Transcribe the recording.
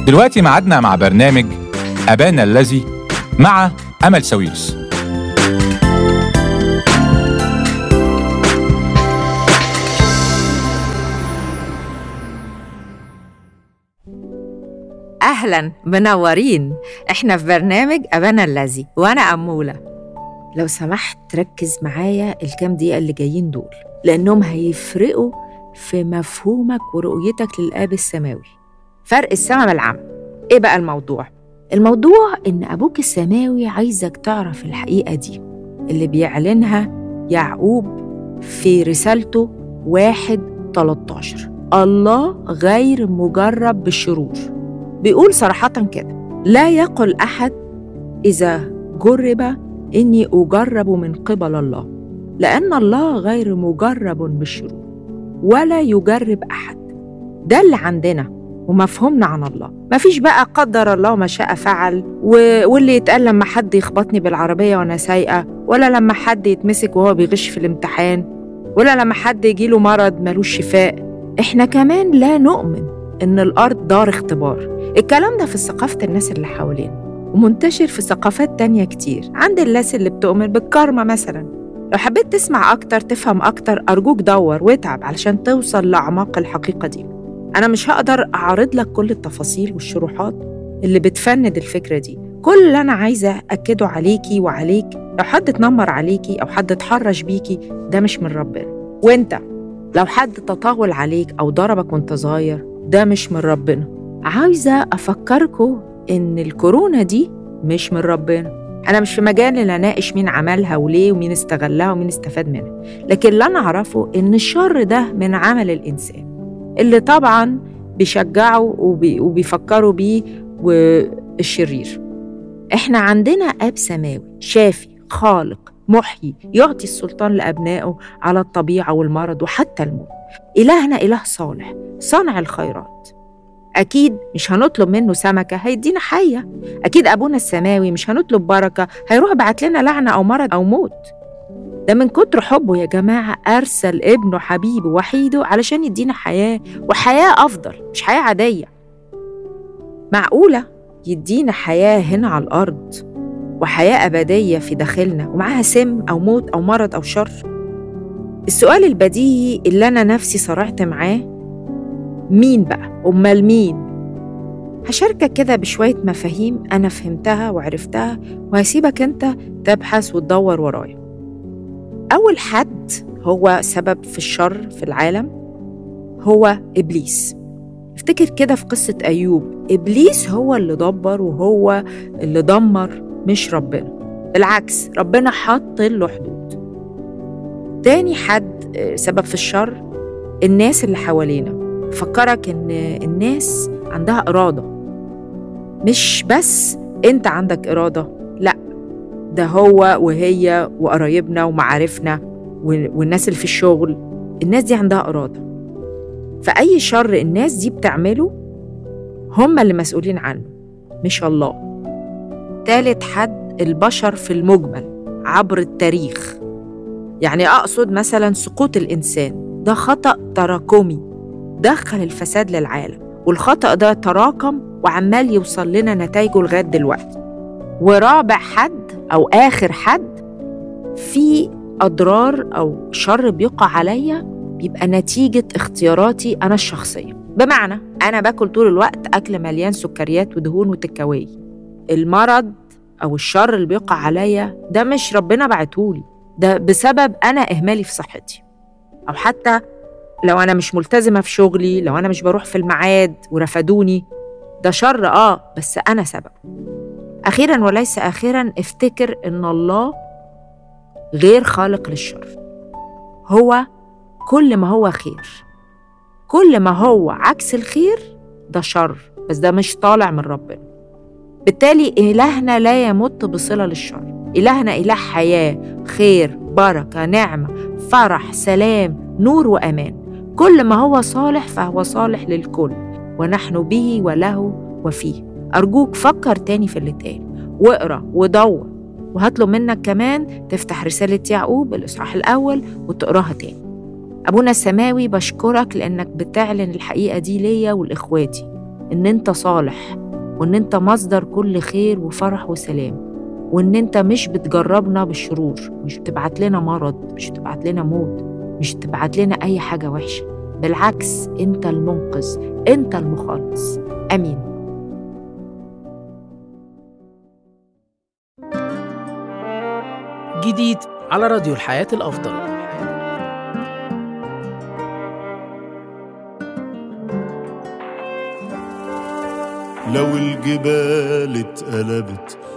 دلوقتي معادنا مع برنامج أبانا الذي مع أمل ساويرس أهلا منورين إحنا في برنامج أبانا الذي وأنا أمولة لو سمحت ركز معايا الكام دقيقة اللي جايين دول لأنهم هيفرقوا في مفهومك ورؤيتك للآب السماوي فرق السما بالعمى إيه بقى الموضوع؟ الموضوع إن أبوك السماوي عايزك تعرف الحقيقة دي اللي بيعلنها يعقوب في رسالته واحد 13 الله غير مجرب بالشرور بيقول صراحة كده لا يقل أحد إذا جرب إني أجرب من قبل الله لأن الله غير مجرب بالشرور ولا يجرب أحد ده اللي عندنا ومفهومنا عن الله مفيش بقى قدر الله ما شاء فعل و... واللي يتقال لما حد يخبطني بالعربية وأنا سايقة ولا لما حد يتمسك وهو بيغش في الامتحان ولا لما حد يجيله مرض ملوش شفاء احنا كمان لا نؤمن إن الأرض دار اختبار الكلام ده في ثقافة الناس اللي حوالينا ومنتشر في ثقافات تانية كتير عند الناس اللي بتؤمن بالكارما مثلا لو حبيت تسمع أكتر تفهم أكتر أرجوك دور واتعب علشان توصل لأعماق الحقيقة دي أنا مش هقدر أعرض لك كل التفاصيل والشروحات اللي بتفند الفكرة دي كل اللي أنا عايزة أكده عليكي وعليك لو حد اتنمر عليكي أو حد اتحرش بيكي ده مش من ربنا وانت لو حد تطاول عليك أو ضربك وانت صغير ده مش من ربنا عايزة أفكركم إن الكورونا دي مش من ربنا أنا مش في مجال إن أناقش مين عملها وليه ومين استغلها ومين استفاد منها لكن اللي أنا أعرفه إن الشر ده من عمل الإنسان اللي طبعا بيشجعوا وبي وبيفكروا بيه والشرير إحنا عندنا أب سماوي شافي خالق محيي يعطي السلطان لأبنائه على الطبيعة والمرض وحتى الموت إلهنا إله صالح صانع الخيرات أكيد مش هنطلب منه سمكة هيدينا حية أكيد أبونا السماوي مش هنطلب بركة هيروح بعت لنا لعنة أو مرض أو موت ده من كتر حبه يا جماعة أرسل ابنه حبيبه وحيده علشان يدينا حياة وحياة أفضل مش حياة عادية معقولة يدينا حياة هنا على الأرض وحياة أبدية في داخلنا ومعاها سم أو موت أو مرض أو شر السؤال البديهي اللي أنا نفسي صرعت معاه مين بقى؟ أمال مين؟ هشاركك كده بشوية مفاهيم أنا فهمتها وعرفتها وهسيبك أنت تبحث وتدور ورايا أول حد هو سبب في الشر في العالم هو إبليس افتكر كده في قصة أيوب إبليس هو اللي دبر وهو اللي دمر مش ربنا بالعكس ربنا حط له حدود تاني حد سبب في الشر الناس اللي حوالينا فكرك ان الناس عندها اراده مش بس انت عندك اراده لا ده هو وهي وقرايبنا ومعارفنا والناس اللي في الشغل الناس دي عندها اراده فاي شر الناس دي بتعمله هم اللي مسؤولين عنه مش الله تالت حد البشر في المجمل عبر التاريخ يعني اقصد مثلا سقوط الانسان ده خطا تراكمي دخل الفساد للعالم والخطأ ده تراكم وعمال يوصل لنا نتائجه لغاية دلوقتي ورابع حد أو آخر حد في أضرار أو شر بيقع عليا بيبقى نتيجة اختياراتي أنا الشخصية بمعنى أنا باكل طول الوقت أكل مليان سكريات ودهون وتكاوي المرض أو الشر اللي بيقع عليا ده مش ربنا بعتهولي ده بسبب أنا إهمالي في صحتي أو حتى لو أنا مش ملتزمة في شغلي لو أنا مش بروح في الميعاد ورفدوني ده شر آه بس أنا سبب أخيرا وليس آخرا افتكر إن الله غير خالق للشر هو كل ما هو خير كل ما هو عكس الخير ده شر بس ده مش طالع من ربنا بالتالي إلهنا لا يمت بصلة للشر إلهنا إله حياة خير بركة نعمة فرح سلام نور وأمان كل ما هو صالح فهو صالح للكل ونحن به وله وفيه أرجوك فكر تاني في اللي اتقال واقرا ودور وهطلب منك كمان تفتح رسالة يعقوب الإصحاح الأول وتقراها تاني أبونا السماوي بشكرك لأنك بتعلن الحقيقة دي ليا ولإخواتي إن أنت صالح وإن أنت مصدر كل خير وفرح وسلام وإن أنت مش بتجربنا بالشرور مش بتبعت لنا مرض مش بتبعت لنا موت مش بتبعت لنا أي حاجة وحشة بالعكس أنت المنقذ أنت المخلص آمين جديد على راديو الحياة الأفضل لو الجبال اتقلبت